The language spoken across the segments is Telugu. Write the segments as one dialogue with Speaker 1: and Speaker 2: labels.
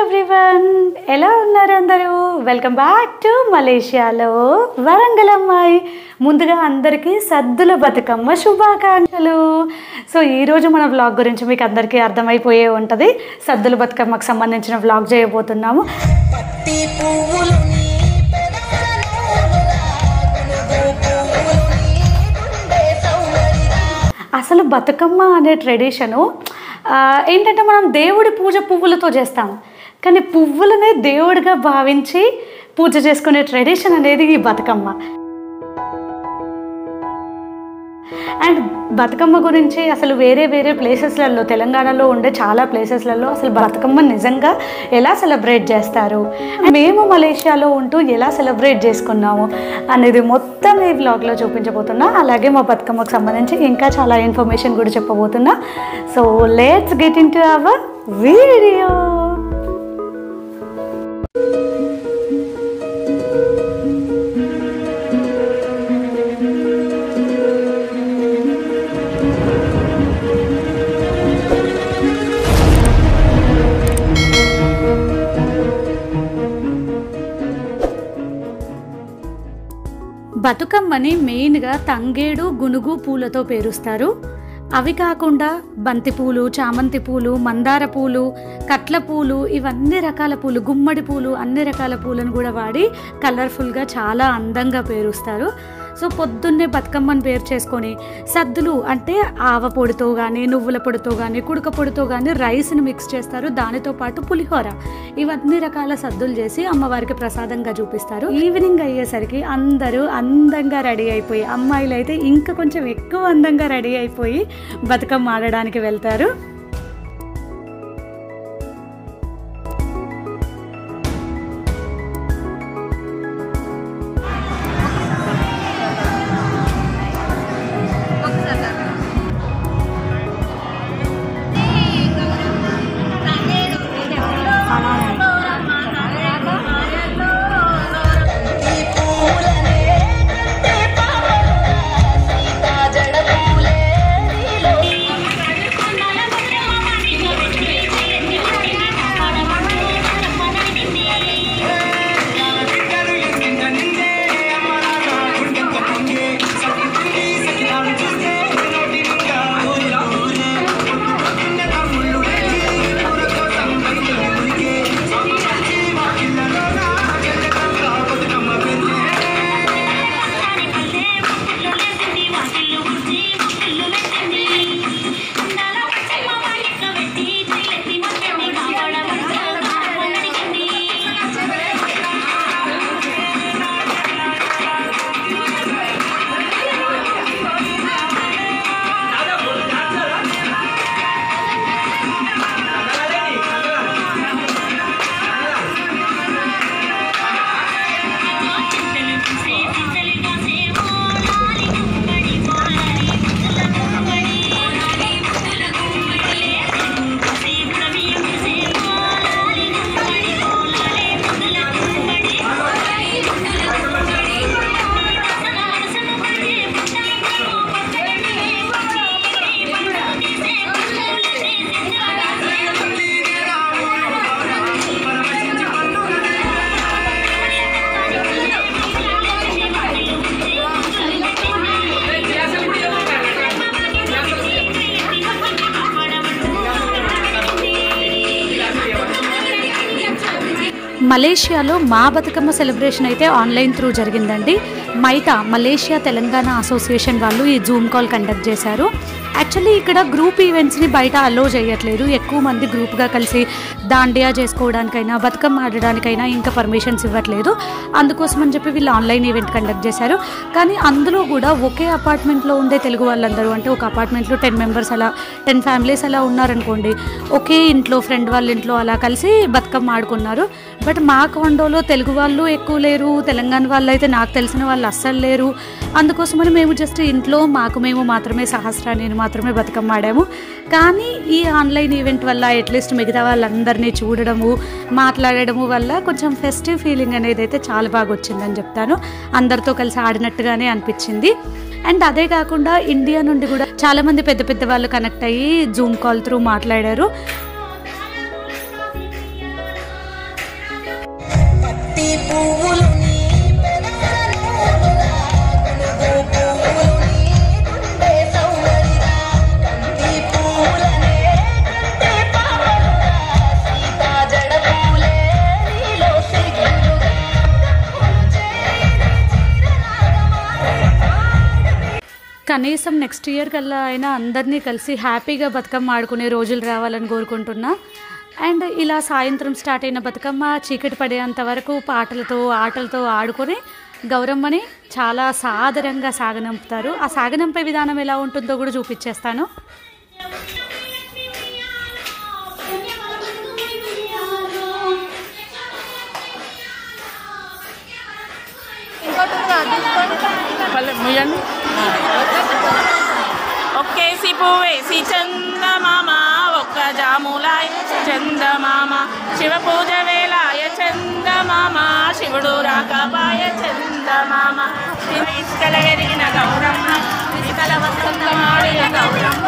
Speaker 1: ఎవ్రీవన్ ఎలా ఉన్నారు అందరూ వెల్కమ్ బ్యాక్ టు మలేషియాలో వరంగల్ అమ్మాయి ముందుగా అందరికీ సద్దుల బతుకమ్మ శుభాకాంక్షలు సో ఈరోజు మన వ్లాగ్ గురించి మీకు అందరికీ అర్థమైపోయే ఉంటుంది సద్దుల బతుకమ్మకు సంబంధించిన వ్లాగ్ చేయబోతున్నాము
Speaker 2: పత్తి పువ్వులు నీ పెదాలలోనురా, గునుగు పువ్వులు నీ గుండె సౌందర్యరా.
Speaker 1: అసలు బతుకమ్మ అనే ట్రెడిషను ఆ, ఏంటంటే మనం దేవుడి పూజ పువ్వులతో చేస్తాం కానీ పువ్వులనే దేవుడిగా భావించి పూజ చేసుకునే ట్రెడిషన్ అనేది ఈ బతుకమ్మ అండ్ బతుకమ్మ గురించి అసలు వేరే వేరే ప్లేసెస్లలో తెలంగాణలో ఉండే చాలా ప్లేసెస్లలో అసలు బతుకమ్మ నిజంగా ఎలా సెలబ్రేట్ చేస్తారు మేము మలేషియాలో ఉంటూ ఎలా సెలబ్రేట్ చేసుకున్నాము అనేది మొత్తం ఈ వ్లాగ్లో చూపించబోతున్నా అలాగే మా బతుకమ్మకు సంబంధించి ఇంకా చాలా ఇన్ఫర్మేషన్ కూడా చెప్పబోతున్నా so let's get into our video బతుకమ్మని మెయిన్గా తంగేడు గునుగు పూలతో పేరుస్తారు అవి కాకుండా బంతి పూలు చామంతి పూలు మందార పూలు కట్ల పూలు ఇవన్నీ రకాల పూలు గుమ్మడి పూలు అన్ని రకాల పూలను కూడా వాడి కలర్ఫుల్గా చాలా అందంగా పేరుస్తారు సో పొద్దున్నే బతుకమ్మని పేరు చేసుకొని సద్దులు అంటే ఆవ పొడితో కానీ నువ్వుల పొడితో కానీ కుడక పొడితో కానీ రైస్ని మిక్స్ చేస్తారు దానితో పాటు పులిహోర ఇవన్నీ రకాల సద్దులు చేసి అమ్మవారికి ప్రసాదంగా చూపిస్తారు ఈవినింగ్ అయ్యేసరికి అందరూ అందంగా రెడీ అయిపోయి అమ్మాయిలు అయితే ఇంకా కొంచెం ఎక్కువ అందంగా రెడీ అయిపోయి బతుకమ్మ ఆడడానికి వెళ్తారు
Speaker 2: బంతి పువ్వులనే గంటే పాపలురా, సీతా జడ పూలే నీలో.
Speaker 1: మలేషియాలో మా బతుకమ్మ సెలబ్రేషన్ అయితే ఆన్లైన్ త్రూ జరిగిందండి మైటా మలేషియా తెలంగాణ అసోసియేషన్ వాళ్ళు ఈ జూమ్ కాల్ కండక్ట్ చేశారు యాక్చువల్లీ ఇక్కడ గ్రూప్ ఈవెంట్స్ని బయట అలో చేయట్లేదు ఎక్కువ మంది గ్రూప్గా కలిసి దాండియా చేసుకోవడానికైనా బతుకమ్మ ఆడడానికైనా ఇంకా పర్మిషన్స్ ఇవ్వట్లేదు అందుకోసం అని చెప్పి వీళ్ళు ఆన్లైన్ ఈవెంట్ కండక్ట్ చేశారు కానీ అందులో కూడా ఒకే అపార్ట్మెంట్లో ఉండే తెలుగు వాళ్ళందరూ అంటే ఒక అపార్ట్మెంట్లో టెన్ మెంబర్స్ అలా టెన్ ఫ్యామిలీస్ అలా ఉన్నారనుకోండి ఒకే ఇంట్లో ఫ్రెండ్ వాళ్ళ ఇంట్లో అలా కలిసి బతుకమ్మ ఆడుకున్నారు బట్ మా కాండోలో తెలుగు వాళ్ళు ఎక్కువ లేరు తెలంగాణ వాళ్ళు అయితే నాకు తెలిసిన వాళ్ళు అస్సలు లేరు అందుకోసమని మేము జస్ట్ ఇంట్లో మాకు మేము మాత్రమే సహస్ర నేను మాత్రమే బతుకమ్మ ఆడాము కానీ ఈ ఆన్లైన్ ఈవెంట్ వల్ల అట్లీస్ట్ మిగతా వాళ్ళందరినీ చూడడము మాట్లాడడము వల్ల కొంచెం ఫెస్టివ్ ఫీలింగ్ అనేది అయితే చాలా బాగా వచ్చిందని చెప్తాను అందరితో కలిసి ఆడినట్టుగానే అనిపించింది అండ్ అదే కాకుండా ఇండియా నుండి కూడా చాలా మంది పెద్ద పెద్ద వాళ్ళు కనెక్ట్ అయ్యి జూమ్ కాల్ త్రూ మాట్లాడారు కనీసం నెక్స్ట్ ఇయర్ కల్లా అయినా అందరినీ కలిసి హ్యాపీగా బతుకమ్మ ఆడుకునే రోజులు రావాలని కోరుకుంటున్నా అండ్ ఇలా సాయంత్రం స్టార్ట్ అయిన బతుకమ్మ చీకటి పడేంత వరకు పాటలతో ఆటలతో ఆడుకొని గౌరమ్మని చాలా సాదరంగా సాగనంపుతారు ఆ సాగనంపే విధానం ఎలా ఉంటుందో కూడా చూపించేస్తాను
Speaker 3: పల్లె ముయ్యండి ఒక్కేసి పువ్వేసి చందమామ ఒక్క జాములాయ చందమామ శివ పూజ వేలాయ చందమామ శివుడు రాకపాయ చందమామ ఇసుకల ఎరిగిన గౌరమ్మ ఇసుకల వసంతమాడిన గౌరమ్మ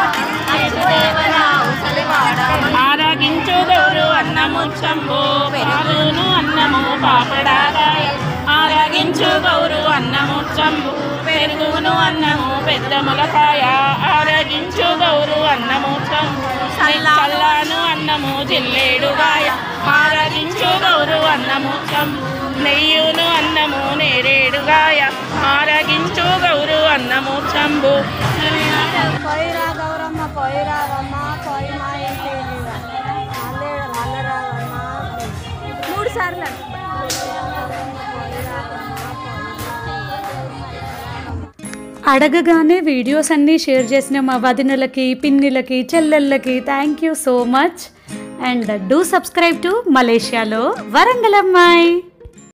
Speaker 3: ఆరగించు గౌరు అన్నము చంబు పాలును అన్నము పాపడాగాయ ఆరగించు గౌరు అన్నము చంబు పెరుగును అన్నము పెద్ద ములకాయ ఆరగించు గౌరు అన్నము చంబు చల్లాను అన్నము జిల్లేడుగాయ ఆరగించు గౌరు అన్నము చంబు నెయ్యును అన్నము నేరేడుగాయ ఆరగించు గౌరు అన్నము చంబు
Speaker 4: పోయిరా గౌరమ్మ పోయిరావమ్మ పోయి మా ఇంటికి మళ్ళీ మళ్ళీ రావమ్మ మూడు సార్లు
Speaker 1: అడగగానే వీడియోస్ అన్నీ షేర్ చేసిన మా వదినలకి పిన్నిలకి చెల్లెళ్ళకి thank you so much and do subscribe to మలేషియాలో వరంగల్ అమ్మాయి